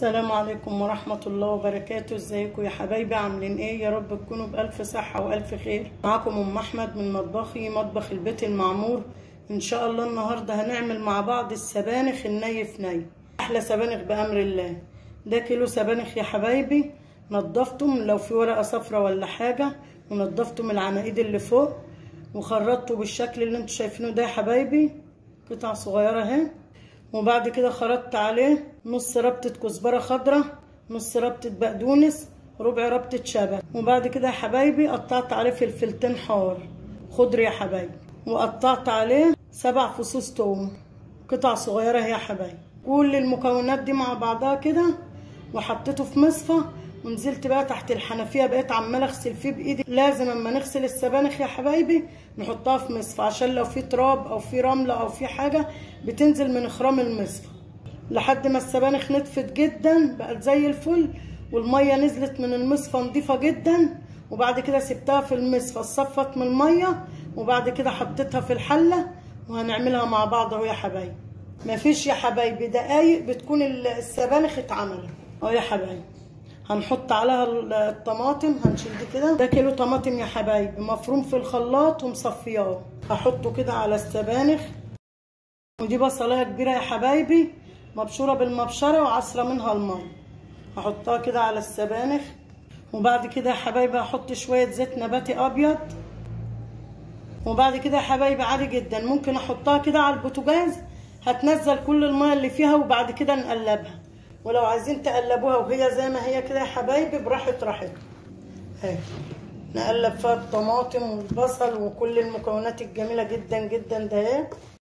السلام عليكم ورحمة الله وبركاته ازيكم يا حبايبي عاملين ايه يا رب تكونوا بألف صحة وألف خير معاكم أم أحمد من مطبخي مطبخ البيت المعمور ان شاء الله النهاردة هنعمل مع بعض السبانخ الني في ني أحلى سبانخ بأمر الله ده كيلو سبانخ يا حبايبي نضفتم لو في ورقة صفرة ولا حاجة ونضفتم العناقيد اللي فوق وخرطته بالشكل اللي انتوا شايفينه ده يا حبايبي قطع صغيرة اهي وبعد كده خرطت عليه نص ربطة كزبرة خضرة نص ربطة بقدونس ربع ربطة شبت وبعد كده يا حبايبي قطعت عليه فلفلتين حار خضر يا حبايبي وقطعت عليه سبع فصوص توم قطع صغيرة يا حبايبي كل المكونات دي مع بعضها كده وحطيته في مصفى ونزلت بقى تحت الحنفيه بقيت عماله اغسل فيه بايدي لازم اما نغسل السبانخ يا حبايبي نحطها في مصفى عشان لو في تراب او في رمله او في حاجه بتنزل من خرام المصفى لحد ما السبانخ نطفت جدا بقت زي الفل والميه نزلت من المصفى نضيفه جدا وبعد كده سبتها في المصفى اتصفت من الميه وبعد كده حطيتها في الحله وهنعملها مع بعض اهو يا حبايبي مفيش يا حبايبي دقايق بتكون السبانخ اتعملت اهو يا حبايبي هنحط عليها الطماطم هنشيل دي كده ده كيلو طماطم يا حبايبي مفروم في الخلاط ومصفياه هحطه كده على السبانخ ودي بصلايه كبيره يا حبايبي مبشوره بالمبشره وعصره منها الميه هحطها كده على السبانخ وبعد كده يا حبايبي هحط شويه زيت نباتي ابيض وبعد كده يا حبايبي عادي جدا ممكن احطها كده على البوتاجاز هتنزل كل الميه اللي فيها وبعد كده نقلبها ولو عايزين تقلبوها وهي زي ما هي كده يا حبايبي براحة راحتكم اهي نقلب فيها الطماطم والبصل وكل المكونات الجميلة جدا جدا ده اهي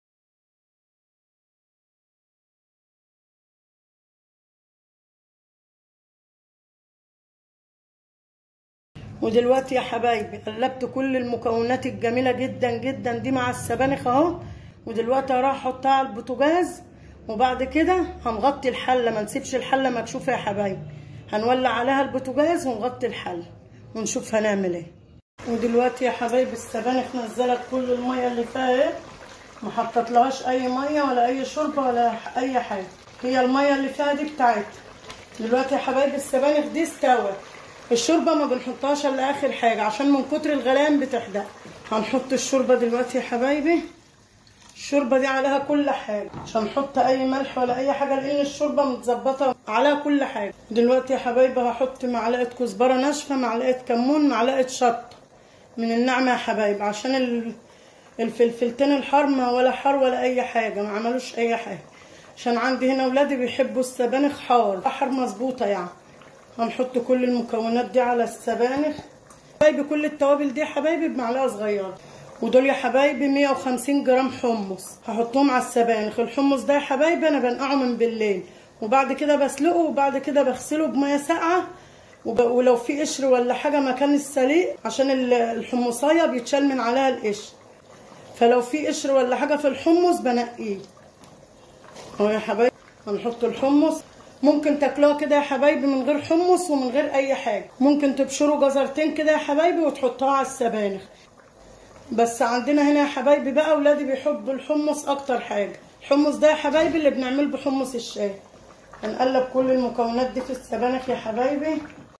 ودلوقتي يا حبايبي قلبت كل المكونات الجميلة جدا جدا دي مع السبانخ اهو ودلوقتي هروح احطها على البوتاجاز وبعد كده هنغطي الحلة ما نسيبش الحلة مكشوفة يا حبايبي هنولع عليها البوتاجاز ونغطي الحلة ونشوف هنعمل ايه ودلوقتي يا حبايبي السبانخ نزلت كل المية اللي فيها ايه ما حطيتلهاش اي مية ولا اي شوربة ولا اي حاجة هي المية اللي فيها دي بتاعتها دلوقتي يا حبايبي السبانخ دي استوت الشوربة ما بنحطهاش الا اخر حاجة عشان من كتر الغليان بتحدق هنحط الشوربة دلوقتي يا حبايبي الشوربه دي عليها كل حاجه مش هنحط اي ملح ولا اي حاجه لان الشوربه متظبطه عليها كل حاجه دلوقتي يا حبايبي هحط معلقه كزبره ناشفه معلقه كمون معلقه شطه من النعمه يا حبايبي عشان الفلفلتين الحار ما ولا حار ولا اي حاجه ما عملوش اي حاجه عشان عندي هنا ولادي بيحبوا السبانخ حار حار مظبوطه يعني هنحط كل المكونات دي على السبانخ حبايبي كل التوابل دي يا حبايبي بمعلقه صغيره ودول يا حبايبي 150 جرام حمص هحطهم على السبانخ الحمص ده يا حبايبي انا بنقعه من بالليل وبعد كده بسلقه وبعد كده بغسله بميه ساقعه وب... ولو في قشر ولا حاجه مكان السليق عشان الحمصايه بيتشال من عليها القشر فلو في قشر ولا حاجه في الحمص بنقيه اهو يا حبايبي هنحط الحمص ممكن تاكلوها كده يا حبايبي من غير حمص ومن غير اي حاجه ممكن تبشروا جزرتين كده يا حبايبي وتحطوها على السبانخ بس عندنا هنا يا حبايبي بقى اولادي بيحبوا الحمص اكتر حاجه الحمص ده يا حبايبي اللي بنعمله بحمص الشاي هنقلب كل المكونات دي في السبانخ يا حبايبي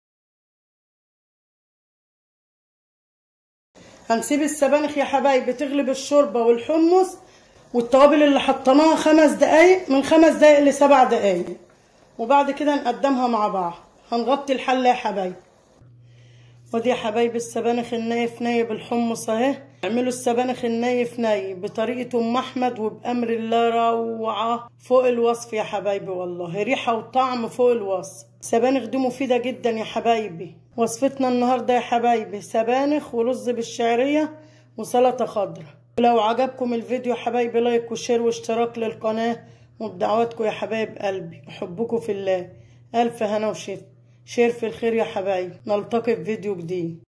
هنسيب السبانخ يا حبايبي تغلب الشوربه والحمص والتوابل اللي حطيناها خمس دقايق من خمس دقايق لسبع دقايق وبعد كده نقدمها مع بعض هنغطي الحله يا حبايبي ودي يا حبايبي السبانخ الني في ني بالحمص اهي اعملوا السبانخ الني في ني بطريقه ام احمد وبامر الله روعه فوق الوصف يا حبايبي والله ريحه وطعم فوق الوصف السبانخ دي مفيده جدا يا حبايبي وصفتنا النهارده يا حبايبي سبانخ ورز بالشعريه وسلطه خضراء ولو عجبكم الفيديو يا حبايبي لايك وشير واشتراك للقناه وبدعواتكم يا حبايب قلبي احبكم في الله الف هنا وشفا شير في الخير يا حبايبي نلتقي في فيديو جديد